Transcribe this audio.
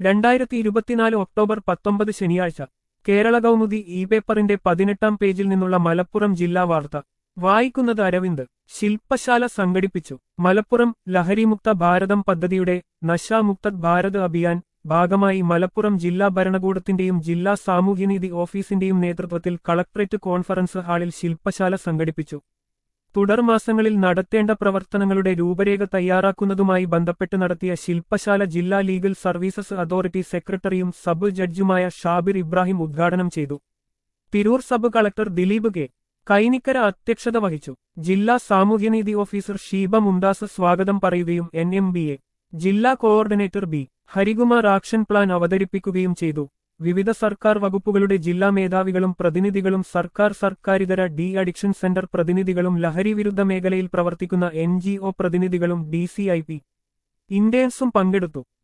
രണ്ടായിരത്തി ഇരുപത്തിനാല് ഒക്ടോബർ പത്തൊമ്പത് ശനിയാഴ്ച കേരള കൗമുദി ഇ പേപ്പറിന്റെ പതിനെട്ടാം പേജിൽ നിന്നുള്ള മലപ്പുറം ജില്ലാ വാർത്ത വായിക്കുന്നത് അരവിന്ദ് ശില്പശാല സംഘടിപ്പിച്ചു മലപ്പുറം ലഹരിമുക്ത ഭാരതം പദ്ധതിയുടെ നശാമുക്ത ഭാരത് അഭിയാൻ ഭാഗമായി മലപ്പുറം ജില്ലാ ഭരണകൂടത്തിന്റെയും ജില്ലാ സാമൂഹ്യനീതി ഓഫീസിന്റെയും നേതൃത്വത്തിൽ കളക്ടറേറ്റ് കോൺഫറൻസ് ഹാളിൽ ശില്പശാല സംഘടിപ്പിച്ചു തുടർമാസങ്ങളിൽ നടത്തേണ്ട പ്രവർത്തനങ്ങളുടെ രൂപരേഖ തയ്യാറാക്കുന്നതുമായി ബന്ധപ്പെട്ട് നടത്തിയ ശില്പശാല ജില്ലാ ലീഗൽ സർവീസസ് അതോറിറ്റി സെക്രട്ടറിയും സബ് ജഡ്ജുമായ ഷാബിർ ഇബ്രാഹിം ഉദ്ഘാടനം ചെയ്തു Tirur sub collector Dileep K Kainikkara അധ്യക്ഷത വഹിച്ചു ജില്ലാ സാമൂഹ്യനീതി ഓഫീസർ ഷീബ മുംദാസ് സ്വാഗതം പറയുകയും എൻ എം ബി എ ജില്ലാ coordinator B Harikumar action plan അവതരിപ്പിക്കുകയും ചെയ്തു വിവിധ സർക്കാർ വകുപ്പുകളുടെ ജില്ലാ മേധാവികളും പ്രതിനിധികളും സർക്കാർ സർക്കാരിതര ഡി അഡിക്ഷൻ സെന്റർ പ്രതിനിധികളും ലഹരി വിരുദ്ധ മേഖലയിൽ പ്രവർത്തിക്കുന്ന എൻ പ്രതിനിധികളും ഡി സി ഐ പി ഇന്റേൺസും പങ്കെടുത്തു